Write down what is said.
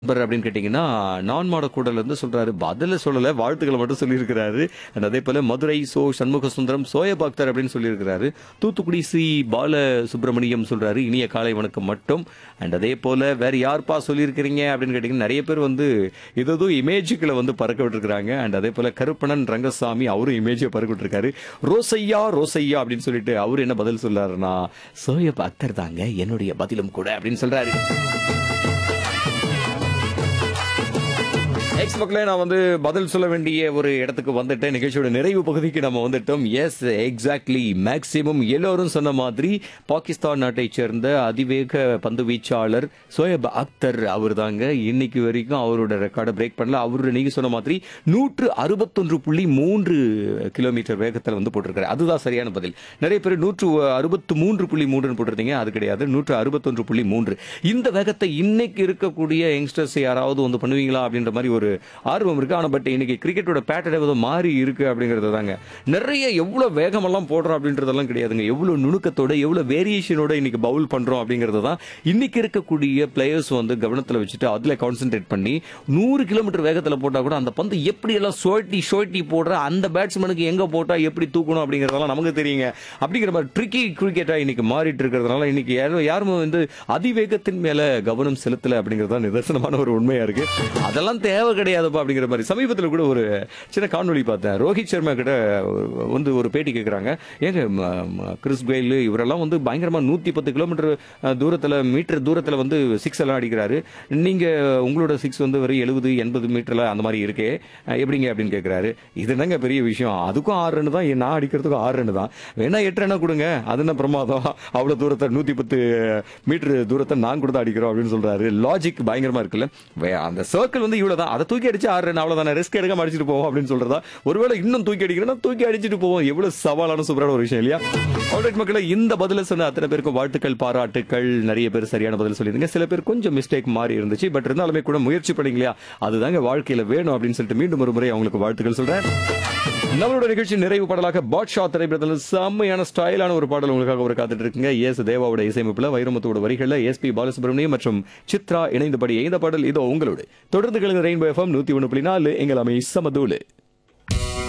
நண்பர் அப்படின்னு கேட்டீங்கன்னா நான் மாடக்கூடல இருந்து சொல்றாரு பதில சொல்லல வாழ்த்துக்களை மட்டும் சொல்லியிருக்கிறாரு And அதே போல மதுரை சோ சண்முக சுந்தரம் சோய பக்தர் அப்படின்னு சொல்லியிருக்கிறாரு தூத்துக்குடி சி பால சுப்பிரமணியம் சொல்றாரு இனிய காலை வணக்கம் மட்டும் அண்ட் அதே போல வேற யார்ப்பா சொல்லியிருக்கிறீங்க அப்படின்னு கேட்டீங்கன்னா நிறைய பேர் வந்து ஏதோ இமேஜுக்களை வந்து பறக்க விட்டுருக்காங்க அண்ட் அதே போல கருப்பணன் ரங்கசாமி அவரும் இமேஜை பறக்க விட்டுருக்காரு ரோசையா ரோசையா அப்படின்னு சொல்லிட்டு அவர் என்ன பதில் சொல்றாருன்னா சோய பக்தர் தாங்க என்னுடைய பதிலும் கூட அப்படின்னு சொல்றாரு எக்ஸ் மக்களே நான் வந்து பதில் சொல்ல வேண்டிய ஒரு இடத்துக்கு வந்துட்டேன் நிகழ்ச்சியோட நிறைவு பகுதிக்கு நம்ம வந்துட்டோம் எஸ் எக்ஸாக்ட்லி மேக்சிமம் எல்லோரும் சொன்ன மாதிரி பாகிஸ்தான் நாட்டை சேர்ந்த அதிவேக பந்து வீச்சாளர் சோயப் அக்தர் அவர் தாங்க இன்னைக்கு வரைக்கும் அவரோட ரெக்கார்டை பிரேக் பண்ணல அவரோட நீங்க சொன்ன மாதிரி நூற்று அறுபத்தொன்று புள்ளி மூன்று கிலோமீட்டர் வேகத்தில் வந்து போட்டிருக்காரு அதுதான் சரியான பதில் நிறைய பேர் நூற்று அறுபத்து மூன்று புள்ளி மூன்றுன்னு போட்டிருந்தீங்க அது கிடையாது நூற்று அறுபத்தொன்று புள்ளி மூன்று இந்த வேகத்தை இன்னைக்கு இருக்கக்கூடிய யங்ஸ்டர்ஸ் யாராவது வந்து பண்ணுவீங்களா அப்படின்ற மாதிரி ஒரு ஆர்வம் இருக்கு ஆனா பட் இன்னைக்கு கிரிக்கெட்டோட பேட்டர்ன் ஏதோ மாறி இருக்கு அப்படிங்கிறது தாங்க நிறைய எவ்வளவு வேகமெல்லாம் போடுறோம் அப்படின்றதெல்லாம் கிடையாதுங்க எவ்வளவு நுணுக்கத்தோட எவ்வளவு வேரியேஷனோட இன்னைக்கு பவுல் பண்றோம் அப்படிங்கிறது தான் இன்னைக்கு இருக்கக்கூடிய பிளேயர்ஸ் வந்து கவனத்துல வச்சுட்டு அதுல கான்சென்ட்ரேட் பண்ணி நூறு கிலோமீட்டர் வேகத்துல போட்டா கூட அந்த பந்து எப்படி எல்லாம் சோட்டி சோட்டி போடுற அந்த பேட்ஸ்மேனுக்கு எங்க போட்டா எப்படி தூக்கணும் அப்படிங்கறதெல்லாம் நமக்கு தெரியுங்க அப்படிங்கிற மாதிரி ட்ரிக்கி கிரிக்கெட்டா இன்னைக்கு மாறிட்டு இருக்கிறதுனால இன்னைக்கு யாரும் யாரும் வந்து அதிவேகத்தின் மேல கவனம் செலுத்தல அப்படிங்கிறது தான் நிதர்சனமான ஒரு உண்மையா இருக்கு அதெல்லாம் தேவை கிடையாதுப்பா அப்படிங்கிற மாதிரி சமீபத்தில் கூட ஒரு சின்ன காணொளி பார்த்தேன் ரோஹித் சர்மா கிட்ட வந்து ஒரு பேட்டி கேட்குறாங்க ஏங்க ம, ம, கிறிஸ் கெயில் இவரெல்லாம் வந்து பயங்கரமா நூத்தி பத்து கிலோமீட்டர் தூரத்துல மீட்டர் தூரத்துல வந்து சிக்ஸ் எல்லாம் அடிக்கிறாரு நீங்க உங்களோட சிக்ஸ் வந்து வெறும் எழுபது எண்பது மீட்டர்ல அந்த மாதிரி இருக்கே அஹ், எப்படிங்க அப்படின்னு கேட்கிறாரு இது என்னங்க பெரிய விஷயம் அதுக்கும் ஆறு ரன் தான் நான் அடிக்கிறதுக்கும் ஆறு ரன் தான் வேணா எட்டு ரன்னா கொடுங்க அது என்ன பிரமாதம் அவ்வளவு தூரத்தை நூத்தி பத்து மீட்டர் தூரத்தை நான் கூட தான் அடிக்கிறோம் அப்படின்னு சொல்றாரு லாஜிக் பயங்கரமா இருக்குல்ல வே- அந்த சர்க்கிள் வந்து இவ்வளவு தான் அதை தூக்கி அடிச்சு ஆறு ரன் அவ்வளவுதானே ரிஸ்க் எடுக்காம அடிச்சிட்டு போவோம் அப்படின்னு சொல்றதா ஒருவேளை இன்னும் தூக்கி அடிக்கிறேன்னா தூக்கி அடிச்சிட்டு போவோம் எவ்வளவு சவாலான சூப்பரான ஒரு விஷயம் இல்லையா ஆல்ரைட் மக்களே இந்த பதில சொன்ன அத்தனை பேருக்கும் வாழ்த்துக்கள் பாராட்டுக்கள் நிறைய பேர் சரியான பதில் சொல்லியிருந்தீங்க சில பேர் கொஞ்சம் மிஸ்டேக் மாறி இருந்துச்சு பட் இருந்தாலுமே கூட முயற்சி பண்ணீங்க இல்லையா அதுதாங்க வாழ்க்கையில வேணும் அப்படின்னு சொல்லிட்டு மீண்டும் ஒரு முறை அவங்களுக்கு வாழ்த்துக்கள் சொல்றேன் நம்மளோட நிகழ்ச்சி நிறைவு பாடலாக பாட்ஷா திரைப்படத்தில் செம்மையான ஸ்டைலான ஒரு பாடல் உங்களுக்காக ஒரு காத்துட்டு இருக்குங்க எஸ் தேவாவோட இசையமைப்புல வைரமுத்தோட வரிகள்ல எஸ் பி பாலசுப்ரமணியம் மற்றும் சித்ரா இணைந்தபடி இந்த பாடல் இதோ உங்களோடு தொடர்ந்து கலந்து ரெயின்போ எஃப்எம் நூத்தி ஒன்று புள்ளி நாலு எங்கள் அமை சமதூளு